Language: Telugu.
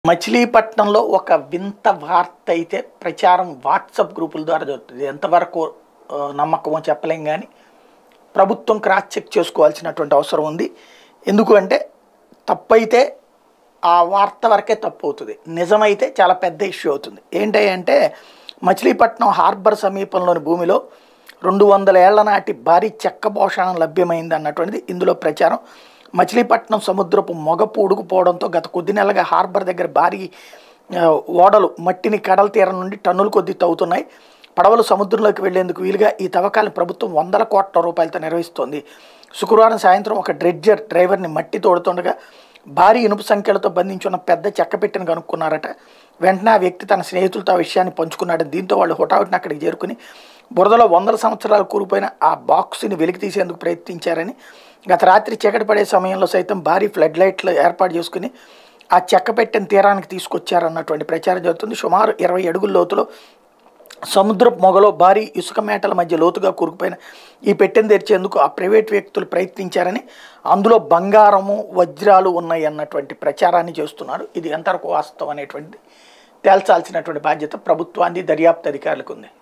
మచిలీపట్నంలో ఒక వింత వార్త అయితే ప్రచారం వాట్సాప్ గ్రూపుల ద్వారా జరుగుతుంది ఎంతవరకు ఆ, నమ్మకమో చెప్పలేం కానీ ప్రభుత్వం క్రాస్ చెక్ చేసుకోవాల్సినటువంటి అవసరం ఉంది ఎందుకు అంటే తప్పైతే ఆ వార్త వరకే తప్పు అవుతుంది నిజమైతే చాలా పెద్ద ఇష్యూ అవుతుంది ఏంటి అంటే మచిలీపట్నం హార్బర్ సమీపంలోని భూమిలో రెండు వందల ఏళ్ల నాటి భారీ చెక్క భోషణం లభ్యమైంది అన్నటువంటిది ఇందులో ప్రచారం మచిలీపట్నం సముద్రపు మొగ పూడుకుపోవడంతో గత కొద్ది నెలలుగా హార్బర్ దగ్గర భారీ ఆ, ఓడలు మట్టిని కడల తీరం నుండి టన్నుల కొద్దీ తవ్వుతున్నాయి పడవలు సముద్రంలోకి వెళ్లేందుకు వీలుగా ఈ తవ్వకాలను ప్రభుత్వం వందల కోట్ల రూపాయలతో నిర్వహిస్తోంది శుక్రవారం సాయంత్రం ఒక డ్రెడ్జర్ డ్రైవర్ని మట్టి తోడుతుండగా భారీ ఇనుప సంఖ్యలతో బంధించున్న పెద్ద చెక్క పెట్టెను కనుక్కున్నారట వెంటనే ఆ వ్యక్తి తన స్నేహితులతో ఆ విషయాన్ని పంచుకున్నాడు దీంతో వాళ్ళు హుటాహుటిన అక్కడికి చేరుకుని బురదలో వందల సంవత్సరాలు కూలిపోయిన ఆ బాక్స్ని వెలికి తీసేందుకు ప్రయత్నించారని గత రాత్రి చీకటి పడే సమయంలో సైతం భారీ ఫ్లడ్ లైట్లు ఏర్పాటు చేసుకుని ఆ చెక్క పెట్టెను తీరానికి తీసుకొచ్చారన్నటువంటి ప్రచారం జరుగుతుంది సుమారు ఇరవై అడుగుల లోతులో సముద్రపు మొగలో భారీ ఇసుక మేటల మధ్య లోతుగా కూరుకుపోయిన ఈ పెట్టెను తెరిచేందుకు ఆ ప్రైవేట్ వ్యక్తులు ప్రయత్నించారని అందులో బంగారము వజ్రాలు ఉన్నాయి అన్నటువంటి ప్రచారాన్ని చేస్తున్నారు ఇది ఎంతవరకు వాస్తవం అనేటువంటిది తేల్చాల్సినటువంటి బాధ్యత ప్రభుత్వాన్ని దర్యాప్తు అధికారులకు ఉంది